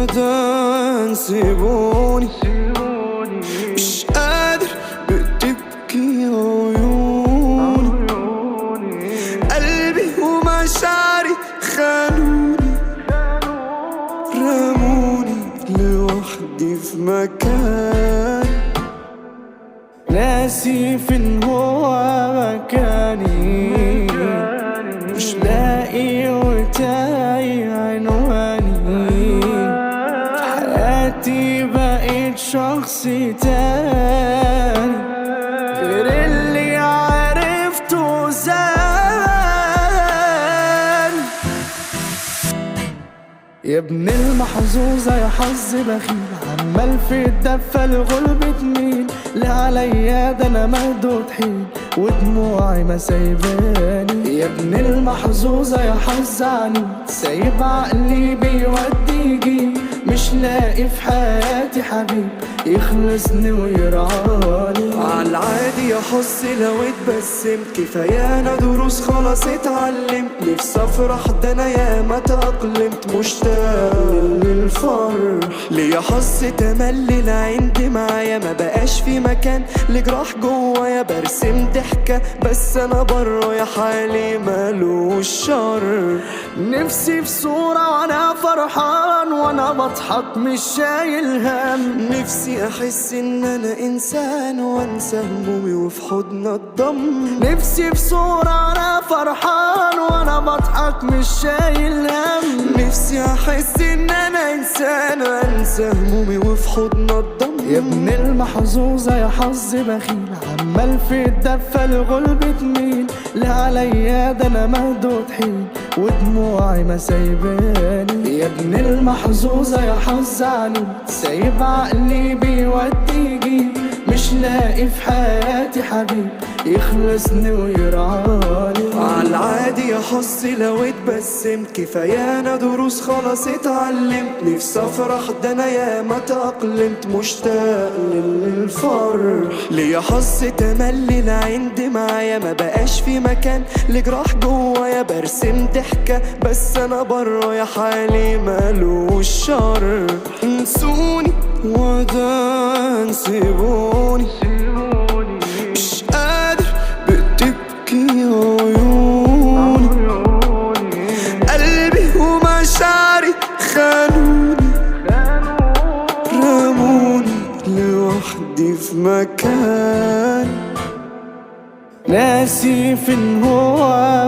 ودان سيبوني مش قادر بتبكي عيوني قلبي ومشاعري خانوني رموني لوحدي في مكان ناسي فين هو مكاني مش لاقي وتاي عنواني في حياتي بقيت شخص تاني غير اللي عرفته زمان يا ابن المحظوظة يا حظ بخيل عمال في الدفة الغلب تميل لا عليا ده انا مهدود حيل ودموعي ما سايباني يا ابن المحظوظة يا حظ عنيد سايب عقلي بيودي يجيب مش لاقي في حياتي حبيب يخلصني ويرعاني عالعادي يا حظي لو اتبسمت كفاية انا دروس خلاص اتعلمت نفسي افرح ده انا ياما تأقلمت مشتاق للفرح ليا حظ تملي لا عندي معايا ما بقاش في مكان لجراح جوايا برسم ضحكة بس انا بره يا حالي مالوش شر نفسي في صورة وانا فرحان وانا بضحك مش شايل هم نفسي احس ان انا انسان وانسى همومي وفي حضن الضم نفسي في صورة انا فرحان وانا بضحك مش شايل هم نفسي احس ان انا انسان وانسى همومي وفي حضن الضم يا ابن المحظوظة يا حظ بخيل عمال في الدفة الغلب تميل لا عليا ده انا مهدود حيل ودموعي ما سايباني يا ابن المحظوظة يا حظ عنيد سايب عقلي بيودي يجيب مش لاقي في حياتي حبيب يخلصني ويرعاني عالعادي يا حظي لو اتبسمت كفاية انا دروس خلاص اتعلمت نفسي افرح ده انا ياما تأقلمت مشتاق للفرح ليا حظ تملي لا عندي معايا ما بقاش في مكان لجراح جوايا برسم ضحكة بس انا بره يا حالي مالوش شر انسوني ودان سيبوني مش قادر بتبكي عيوني قلبي ومشاعري خانوني رموني لوحدي في مكان ناسي فين هو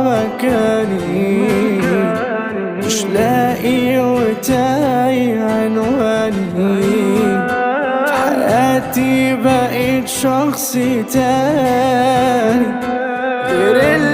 مكاني مش لاقي وتاي عنواني في حياتي بقيت شخص تاني غير اللي